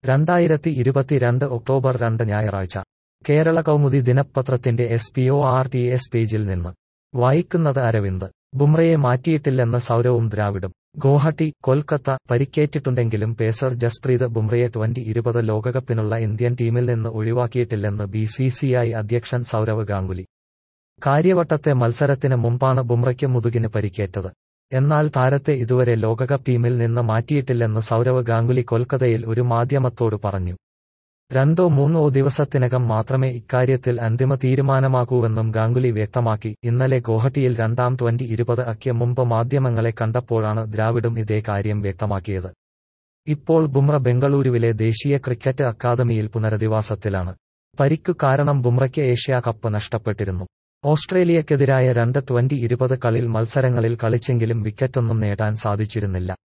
രണ്ടായിരത്തി ഇരുപത്തിരണ്ട് ഒക്ടോബർ രണ്ട് ഞായറാഴ്ച കേരള കൗമുദി ദിനപത്രത്തിന്റെ S P O R T S പേജിൽ നിന്ന് വായിക്കുന്നത് അരവിന്ദ് ബുംറയെ മാറ്റിയിട്ടില്ലെന്ന് സൗരവും ദ്രാവിഡും ഗോഹട്ടി കൊൽക്കത്ത പരിക്കേറ്റിട്ടുണ്ടെങ്കിലും പേസർ ജസ്പ്രീത് ബുംറയെ ട്വന്റി ഇരുപത് ലോകകപ്പിനുള്ള ഇന്ത്യൻ ടീമിൽ നിന്ന് ഒഴിവാക്കിയിട്ടില്ലെന്ന് ബി സി സി ഐ അധ്യക്ഷൻ സൗരവ് ഗാംഗുലി കാര്യവട്ടത്തെ മത്സരത്തിന് മുമ്പാണ് ബുംറയ്ക്ക് മുതുകിന് പരിക്കേറ്റത് എന്നാൽ താരത്തെ ഇതുവരെ ലോകകപ്പ് ടീമിൽ നിന്ന് മാറ്റിയിട്ടില്ലെന്ന് സൗരവ് ഗാംഗുലി കൊൽക്കത്തയിൽ ഒരു മാധ്യമത്തോട് പറഞ്ഞു രണ്ടോ മൂന്നോ ദിവസത്തിനകം മാത്രമേ ഇക്കാര്യത്തിൽ അന്തിമ തീരുമാനമാകൂവെന്നും ഗാംഗുലി വ്യക്തമാക്കി ഇന്നലെ ഗോഹട്ടിയിൽ രണ്ടാം ട്വന്റി ഇരുപത് അക്ക് മുമ്പ് മാധ്യമങ്ങളെ കണ്ടപ്പോഴാണ് ദ്രാവിഡും ഇതേ കാര്യം വ്യക്തമാക്കിയത് ഇപ്പോൾ ബുംറ ബംഗളൂരുവിലെ ദേശീയ ക്രിക്കറ്റ് അക്കാദമിയിൽ പുനരധിവാസത്തിലാണ് പരിക്കു കാരണം ബുംറയ്ക്ക് ഏഷ്യാ കപ്പ് നഷ്ടപ്പെട്ടിരുന്നു ഓസ്ട്രേലിയക്കെതിരായ രണ്ട് ട്വന്റി ഇരുപത് കളിൽ മത്സരങ്ങളിൽ കളിച്ചെങ്കിലും വിക്കറ്റൊന്നും നേടാൻ സാധിച്ചിരുന്നില്ല